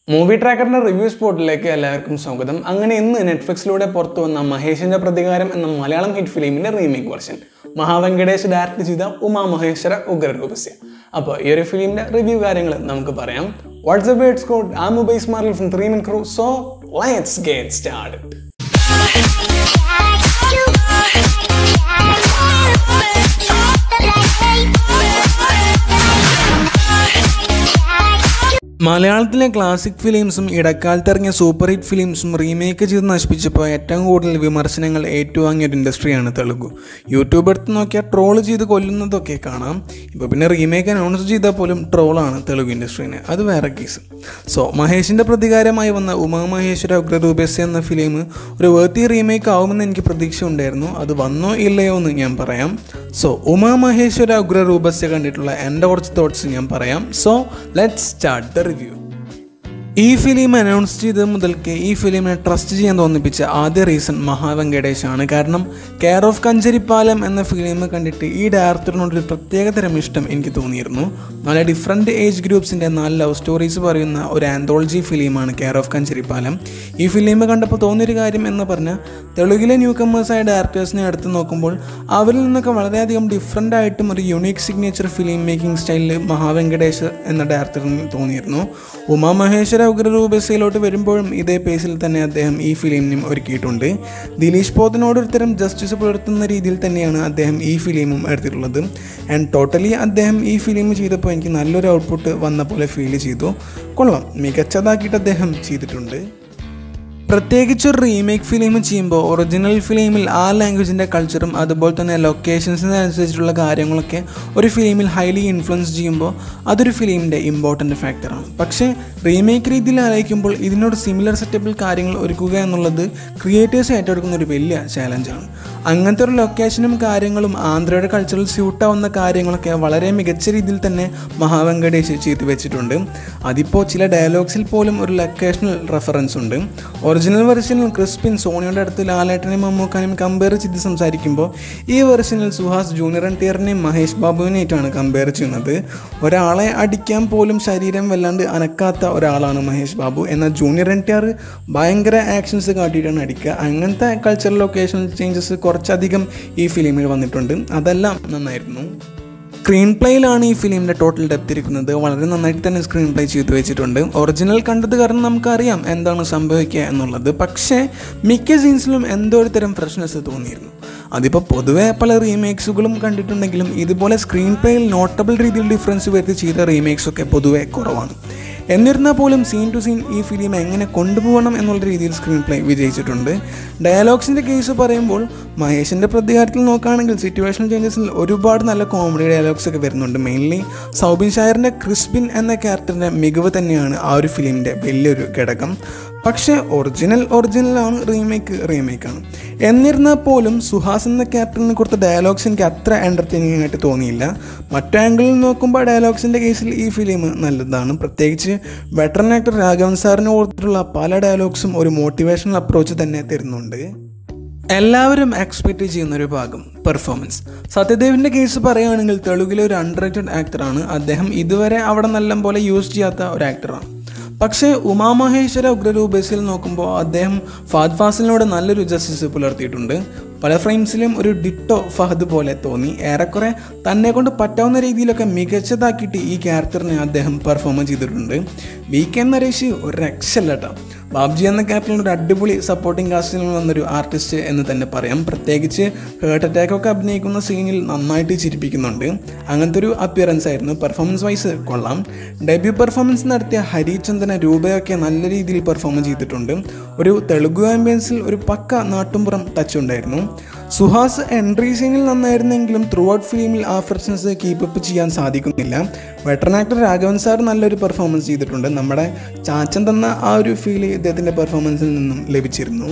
movie ട്രാക്കറിന്റെ review സ്പോട്ടിലേക്ക് എല്ലാവർക്കും സ്വാഗതം അങ്ങനെ ഇന്ന് നെറ്റ്ഫ്ലിക്സിലൂടെ പുറത്തു വന്ന മഹേഷിന്റെ പ്രതികാരം എന്ന മലയാളം ഹിറ്റ് ഫിലിമിന്റെ റീമേക്ക് വെർഷൻ മഹാവെങ്കടേഷ് ഡയറക്ട് ചെയ്ത ഉമാ മഹേശ്വര ഉഗ്രരൂപസ്യ അപ്പോൾ ഈ ഒരു ഫിലിമിന്റെ റിവ്യൂ കാര്യങ്ങൾ നമുക്ക് പറയാം വാട്സ്ആപ്പ് വേർഡ്സ് കോഡ് ആ mobile smart from three min crew so let's get start മലയാളത്തിലെ ക്ലാസിക് ഫിലിംസും ഇടക്കാലത്ത് ഇറങ്ങിയ സൂപ്പർ ഹിറ്റ് ഫിലിംസും റീമേക്ക് ചെയ്ത് നശിപ്പിച്ചപ്പോൾ ഏറ്റവും കൂടുതൽ വിമർശനങ്ങൾ ഏറ്റുവാങ്ങിയ ഒരു ഇൻഡസ്ട്രിയാണ് തെലുഗു യൂട്യൂബ് എടുത്ത് നോക്കിയാൽ ട്രോൾ ചെയ്ത് കൊല്ലുന്നതൊക്കെ കാണാം ഇപ്പോൾ പിന്നെ റീമേക്ക് അനൗൺസ് ചെയ്താൽ പോലും ട്രോളാണ് തെലുഗു ഇൻഡസ്ട്രീനെ അത് വേറെ കേസ് സോ മഹേഷിൻ്റെ പ്രതികാരമായി വന്ന ഉമാ മഹേശ്വര ഉഗ്രരൂപസ്യ എന്ന ഫിലിം ഒരു വേർത്തി റീമേക്ക് ആവുമെന്ന് എനിക്ക് പ്രതീക്ഷ ഉണ്ടായിരുന്നു അത് വന്നോ ഇല്ലയോ എന്ന് ഞാൻ പറയാം സോ ഉമാ മഹേശ്വര ഉഗ്രരൂപസ്യ കണ്ടിട്ടുള്ള എൻ്റെ കുറച്ച് തോട്ട്സ് ഞാൻ പറയാം so let start the review ഈ ഫിലിം അനൗൺസ് ചെയ്തത് മുതൽക്ക് ഈ ഫിലിമിനെ ട്രസ്റ്റ് ചെയ്യാൻ തോന്നിപ്പിച്ച ആദ്യ റീസൺ മഹാവെങ്കടേഷ് ആണ് കാരണം കെയർ ഓഫ് കഞ്ചരിപ്പാലം എന്ന ഫിലിം കണ്ടിട്ട് ഈ ഡയറക്ടറിനോടൊരു പ്രത്യേകതരം ഇഷ്ടം എനിക്ക് തോന്നിയിരുന്നു നല്ല ഡിഫറെൻറ്റ് ഏജ് ഗ്രൂപ്പ്സിൻ്റെ നാല് ലവ് സ്റ്റോറീസ് പറയുന്ന ഒരു ആന്തോളജി ഫിലിമാണ് കെയർ ഓഫ് കഞ്ചരിപ്പാലം ഈ ഫിലിം കണ്ടപ്പോൾ തോന്നിയൊരു കാര്യം എന്ന് പറഞ്ഞാൽ തെലുങ്കിലെ ന്യൂ കമേഴ്സായ ഡയറക്ടേഴ്സിനെ എടുത്ത് നോക്കുമ്പോൾ അവരിൽ നിന്നൊക്കെ വളരെയധികം ഡിഫറെൻ്റ് ആയിട്ടും ഒരു യുണീക്ക് സിഗ്നേച്ചർ ഫിലിം മേക്കിംഗ് സ്റ്റൈലിൽ മഹാവെങ്കടേഷ് എന്ന ഡയറക്ടറിന് തോന്നിയിരുന്നു ഉമാ മഹേശ്വര ഉഗ്രരൂപസയിലോട്ട് വരുമ്പോഴും ഇതേ പേസിൽ തന്നെ അദ്ദേഹം ഈ ഫിലിമിനും ഒരുക്കിയിട്ടുണ്ട് ദിലീഷ് പോത്തിനോട് ഒരു തരം ജസ്റ്റിസ് പുലർത്തുന്ന രീതിയിൽ തന്നെയാണ് അദ്ദേഹം ഈ ഫിലിമും എടുത്തിട്ടുള്ളത് ആൻഡ് ടോട്ടലി അദ്ദേഹം ഈ ഫിലിം ചെയ്തപ്പോൾ എനിക്ക് നല്ലൊരു ഔട്ട്പുട്ട് വന്ന പോലെ ഫീൽ ചെയ്തു കൊള്ളാം മികച്ചതാക്കിയിട്ട് അദ്ദേഹം ചെയ്തിട്ടുണ്ട് പ്രത്യേകിച്ച് ഒരു റീമേക്ക് ഫിലിം ചെയ്യുമ്പോൾ ഒറിജിനൽ ഫിലിമിൽ ആ ലാംഗ്വേജിൻ്റെ കൾച്ചറും അതുപോലെ തന്നെ ലൊക്കേഷൻസിനനുസരിച്ചിട്ടുള്ള കാര്യങ്ങളൊക്കെ ഒരു ഫിലിമിൽ ഹൈലി ഇൻഫ്ലുവൻസ് ചെയ്യുമ്പോൾ അതൊരു ഫിലിമിൻ്റെ ഇമ്പോർട്ടൻ്റ് ഫാക്ടറാണ് പക്ഷേ റീമേക്ക് രീതിയിൽ ആലോചിക്കുമ്പോൾ ഇതിനോട് സിമിലർ സെറ്റപ്പിൽ കാര്യങ്ങൾ ഒരുക്കുക എന്നുള്ളത് ക്രിയേറ്റേഴ്സ് ഏറ്റെടുക്കുന്ന ഒരു വലിയ ചാലഞ്ചാണ് അങ്ങനത്തെ ഒരു ലൊക്കേഷനും കാര്യങ്ങളും ആന്ധ്രയുടെ കൾച്ചറിൽ സ്യൂട്ടാവുന്ന കാര്യങ്ങളൊക്കെ വളരെ മികച്ച രീതിയിൽ തന്നെ മഹാവെങ്കടേഷ് ചെയ്തു വെച്ചിട്ടുണ്ട് അതിപ്പോൾ ചില ഡയലോഗ്സിൽ പോലും ഒരു ലൊക്കേഷണൽ റെഫറൻസ് ഉണ്ട് ഒറിജിനൽ വെർഷനിൽ ക്രിസ്പിൻ സോണിയുടെ അടുത്ത് ലാലേട്ടനെയും മമ്മൂക്കാനെയും കമ്പയർ ചെയ്ത് സംസാരിക്കുമ്പോൾ ഈ വെർഷനിൽ സുഹാസ് ജൂനിയർ എൻ ടിയറിനെയും മഹേഷ് ബാബുവിനായിട്ടാണ് കമ്പയർ ചെയ്യുന്നത് ഒരാളെ അടിക്കാൻ പോലും ശരീരം വല്ലാണ്ട് അനക്കാത്ത ഒരാളാണ് മഹേഷ് ബാബു എന്നാൽ ജൂനിയർ എൻ ടി ആർ ഭയങ്കര ആക്ഷൻസ് കാട്ടിയിട്ടാണ് അടിക്കുക അങ്ങനത്തെ കൾച്ചറൽ ലൊക്കേഷൻ ചേഞ്ചസ് കുറച്ചധികം ഈ ഫിലിമിൽ വന്നിട്ടുണ്ട് അതെല്ലാം നന്നായിരുന്നു സ്ക്രീൻ പ്ലേയിലാണ് ഈ ഫിലിമിൻ്റെ ടോട്ടൽ ഡെപ്ത് ഇരിക്കുന്നത് വളരെ നന്നായിട്ട് തന്നെ സ്ക്രീൻ പ്ലേ ചെയ്തു വെച്ചിട്ടുണ്ട് ഒറിജിനൽ കണ്ടത് കാരണം നമുക്കറിയാം എന്താണ് സംഭവിക്കുക എന്നുള്ളത് പക്ഷേ മിക്ക സീൻസിലും എന്തോ ഒരു തരം ഫ്രഷ്നെസ് തോന്നിയിരുന്നു അതിപ്പോൾ പൊതുവേ പല റീമേക്സുകളും കണ്ടിട്ടുണ്ടെങ്കിലും ഇതുപോലെ സ്ക്രീൻ പ്ലേയിൽ നോട്ടബിൾ രീതിയിൽ ഡിഫറൻസ് വരുത്തി ചെയ്ത റീമേക്സ് ഒക്കെ പൊതുവേ കുറവാണ് എന്നിരുന്നാൽ പോലും സീൻ ടു സീൻ ഈ ഫിലിം എങ്ങനെ കൊണ്ടുപോകണം എന്നുള്ള രീതിയിൽ സ്ക്രീൻ പ്ലേ വിജയിച്ചിട്ടുണ്ട് ഡയലോഗ്സിൻ്റെ കേസ് പറയുമ്പോൾ മഹേഷിൻ്റെ പ്രതികാരത്തിൽ നോക്കുകയാണെങ്കിൽ സിറ്റുവേഷൻ ചേഞ്ചസിൽ ഒരുപാട് നല്ല കോമഡി ഡയലോഗ്സ് ഒക്കെ വരുന്നുണ്ട് മെയിൻലി സൗബിൻ ഷായറിൻ്റെ ക്രിസ്പിൻ എന്ന ക്യാരക്ടറിൻ്റെ മികവ് തന്നെയാണ് ആ ഒരു ഫിലിമിൻ്റെ വലിയൊരു ഘടകം പക്ഷേ ഒറിജിനൽ ഒറിജിനലാണ് റീമേക്ക് റീമേക്കാണ് എന്നിരുന്നാൽ പോലും സുഹാസ് എന്ന ക്യാരക്ടറിന് കൊടുത്ത ഡയലോഗ്സ് എനിക്ക് അത്ര എൻ്റർടൈനിങ് ആയിട്ട് തോന്നിയില്ല മറ്റു ആംഗിളിൽ നോക്കുമ്പോൾ ഡയലോഗ്സിൻ്റെ കേസിൽ ഈ ഫിലിം നല്ലതാണ് പ്രത്യേകിച്ച് വെറ്ററൻ ആക്ടർ രാഘവൻ സാറിന് കൊടുത്തിട്ടുള്ള പല ഡയലോഗ്സും ഒരു മോട്ടിവേഷണൽ അപ്രോച്ച് തന്നെ തരുന്നുണ്ട് എല്ലാവരും എക്സ്പെക്റ്റ് ചെയ്യുന്ന ഒരു ഭാഗം പെർഫോമൻസ് സത്യദേവിൻ്റെ കേസ് പറയുകയാണെങ്കിൽ തെലുങ്കിലെ ഒരു അണ്ടർറേറ്റഡ് ആക്ടറാണ് അദ്ദേഹം ഇതുവരെ അവിടെ നല്ല പോലെ യൂസ് ചെയ്യാത്ത ഒരു ആക്ടറാണ് പക്ഷേ ഉമാമഹേശ്വര ഉഗ്രരൂപേസിൽ നോക്കുമ്പോൾ അദ്ദേഹം ഫാദ് ഫാസിലിനോട് നല്ലൊരു ജസ്റ്റിസ് പുലർത്തിയിട്ടുണ്ട് പല ഫ്രെയിംസിലും ഒരു ഡിട്ടോ ഫഹദ് പോലെ തോന്നി ഏറെക്കുറെ തന്നെ കൊണ്ട് പറ്റാവുന്ന രീതിയിലൊക്കെ മികച്ചതാക്കിയിട്ട് ഈ ക്യാരക്ടറിനെ അദ്ദേഹം പെർഫോം ചെയ്തിട്ടുണ്ട് വി കെ നരേഷ് ഒരു രക്ഷല്ല കേട്ടോ ബാബ്ജി എന്ന ക്യാരക്ടറിന് ഒരു അടിപൊളി സപ്പോർട്ടിംഗ് കാസ്റ്റിൽ വന്നൊരു ആർട്ടിസ്റ്റ് എന്ന് തന്നെ പറയാം പ്രത്യേകിച്ച് ഹേർട്ട് അറ്റാക്ക് ഒക്കെ അഭിനയിക്കുന്ന സീനിൽ നന്നായിട്ട് ചിരിപ്പിക്കുന്നുണ്ട് അങ്ങനത്തെ ഒരു അപ്പിയറൻസ് ആയിരുന്നു പെർഫോമൻസ് വൈസ് കൊള്ളാം ഡെബ്യൂ പെർഫോമൻസ് നടത്തിയ ഹരിചന്ദന രൂപയൊക്കെ നല്ല രീതിയിൽ പെർഫോം ചെയ്തിട്ടുണ്ട് ഒരു തെലുഗു ആംബിയൻസിൽ ഒരു പക്ക നാട്ടുംപുറം ടച്ച് ഉണ്ടായിരുന്നു സുഹാസ് എൻട്രി സീനിൽ നന്നായിരുന്നെങ്കിലും ത്രൂ ഔട്ട് ഫിലിമിൽ ആ ഫ്രഷ്നസ് കീപ്പപ്പ് ചെയ്യാൻ സാധിക്കുന്നില്ല വെറ്ററൻ ആക്ടർ രാഘവൻ സാർ നല്ലൊരു പെർഫോമൻസ് ചെയ്തിട്ടുണ്ട് നമ്മുടെ ചാച്ചൻ തന്ന ആ ഒരു ഫീൽ ഇദ്ദേഹത്തിൻ്റെ പെർഫോമൻസിൽ നിന്നും ലഭിച്ചിരുന്നു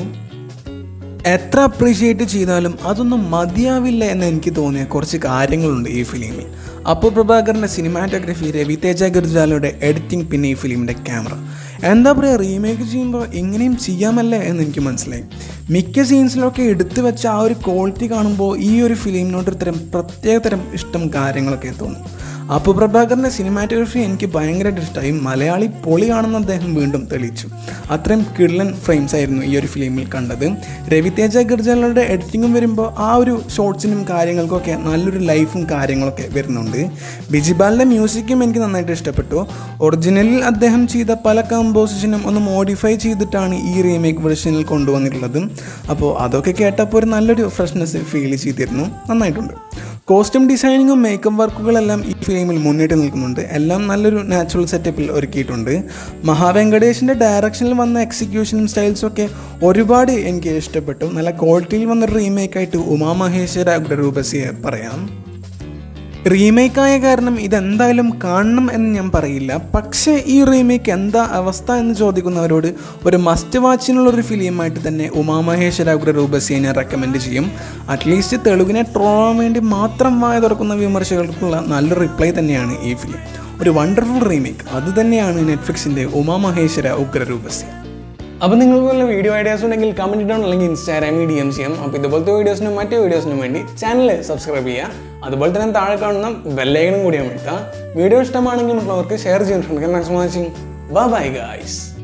എത്ര അപ്രീഷിയേറ്റ് ചെയ്താലും അതൊന്നും മതിയാവില്ല എന്ന് എനിക്ക് തോന്നിയ കുറച്ച് കാര്യങ്ങളുണ്ട് ഈ ഫിലിമിൽ അപ്പു പ്രഭാകറിൻ്റെ സിനിമാറ്റോഗ്രഫി രവി തേജ ഗുർജാലയുടെ എഡിറ്റിംഗ് പിന്നെ ഈ ഫിലിമിൻ്റെ ക്യാമറ എന്താ പറയുക റീമേക്ക് ചെയ്യുമ്പോൾ എങ്ങനെയും ചെയ്യാമല്ലേ എന്ന് എനിക്ക് മനസ്സിലായി മിക്ക സീൻസിലൊക്കെ എടുത്തു വെച്ച ആ ഒരു ക്വാളിറ്റി കാണുമ്പോൾ ഈ ഒരു ഫിലിമിനോട് ഒരു തരം പ്രത്യേക തരം ഇഷ്ടം കാര്യങ്ങളൊക്കെ തോന്നും അപ്പു പ്രഭാകറിൻ്റെ സിനിമാറ്റോഗ്രഫി എനിക്ക് ഭയങ്കരമായിട്ട് ഇഷ്ടമായി മലയാളി പൊളിയാണെന്ന് അദ്ദേഹം വീണ്ടും തെളിയിച്ചു അത്രയും കിള്ളൻ ഫ്രെയിംസ് ആയിരുന്നു ഈ ഒരു ഫിലിമിൽ കണ്ടത് രവിതേജ ഗർജാലയുടെ എഡിറ്റിങ്ങും വരുമ്പോൾ ആ ഒരു ഷോർട്സിനും കാര്യങ്ങൾക്കൊക്കെ നല്ലൊരു ലൈഫും കാര്യങ്ങളൊക്കെ വരുന്നുണ്ട് ബിജിബാലിൻ്റെ മ്യൂസിക്കും എനിക്ക് നന്നായിട്ട് ഇഷ്ടപ്പെട്ടു ഒറിജിനലിൽ അദ്ദേഹം ചെയ്ത പല കമ്പോസിഷനും ഒന്ന് മോഡിഫൈ ചെയ്തിട്ടാണ് ഈ റീമേക്ക് വെർഷനിൽ കൊണ്ടുവന്നിട്ടുള്ളത് അപ്പോൾ അതൊക്കെ കേട്ടപ്പോൾ ഒരു നല്ലൊരു ഫ്രഷ്നെസ് ഫീൽ ചെയ്തിരുന്നു നന്നായിട്ടുണ്ട് കോസ്റ്റ്യൂം ഡിസൈനിങ്ങും മേക്കപ്പ് വർക്കുകളെല്ലാം ഈ ഫിലിമിൽ മുന്നിട്ട് നിൽക്കുന്നുണ്ട് എല്ലാം നല്ലൊരു നാച്ചുറൽ സെറ്റപ്പിൽ ഒരുക്കിയിട്ടുണ്ട് മഹാവെങ്കടേഷിൻ്റെ ഡയറക്ഷനിൽ വന്ന എക്സിക്യൂഷനും സ്റ്റൈൽസും ഒക്കെ ഒരുപാട് എനിക്ക് ഇഷ്ടപ്പെട്ടു നല്ല ക്വാളിറ്റിയിൽ വന്നൊരു റീമേക്കായിട്ട് ഉമാ മഹേശ്വര രൂപസിയെ പറയാം റീമേക്കായ കാരണം ഇതെന്തായാലും കാണണം എന്ന് ഞാൻ പറയില്ല പക്ഷേ ഈ റീമേക്ക് എന്താ അവസ്ഥ എന്ന് ചോദിക്കുന്നവരോട് ഒരു മസ്റ്റ് വാച്ചിനുള്ള ഒരു ഫിലിമായിട്ട് തന്നെ ഉമാമഹേശ്വര ഉഗ്രരൂപസിയെ ഞാൻ റെക്കമെൻഡ് ചെയ്യും അറ്റ്ലീസ്റ്റ് തെലുങ്കിനെ ട്രോളാൻ വേണ്ടി മാത്രം വായ തുറക്കുന്ന വിമർശകർക്കുള്ള നല്ല റിപ്ലൈ തന്നെയാണ് ഈ ഫിലിം ഒരു വണ്ടർഫുൾ റീമേക്ക് അത് തന്നെയാണ് നെറ്റ്ഫ്ലിക്സിൻ്റെ ഉമാമഹേശ്വര ഉഗ്രരൂപസി അപ്പോൾ നിങ്ങൾക്ക് വല്ല വീഡിയോ ഐഡിയാസ് ഉണ്ടെങ്കിൽ കമൻറ്റ് ഇടണം അല്ലെങ്കിൽ ഇൻസ്റ്റാഗ്രാമിൽ ഡി എം ചെയ്യാം അപ്പോൾ ഇതുപോലത്തെ വീഡിയോസിനും മറ്റു വീഡിയോസിനും വേണ്ടി ചാനൽ സബ്സ്ക്രൈബ് ചെയ്യുക അതുപോലെ തന്നെ താഴെ കാണുന്ന ബെല്ലൈക്കനും കൂടി അമർത്തുക വീഡിയോ ഇഷ്ടമാണെങ്കിൽ മറ്റുള്ളവർക്ക് ഷെയർ ചെയ്തിട്ടുണ്ടെങ്കിൽ മാക്സിമം വാച്ചിങ് ബൈ ഗൈസ്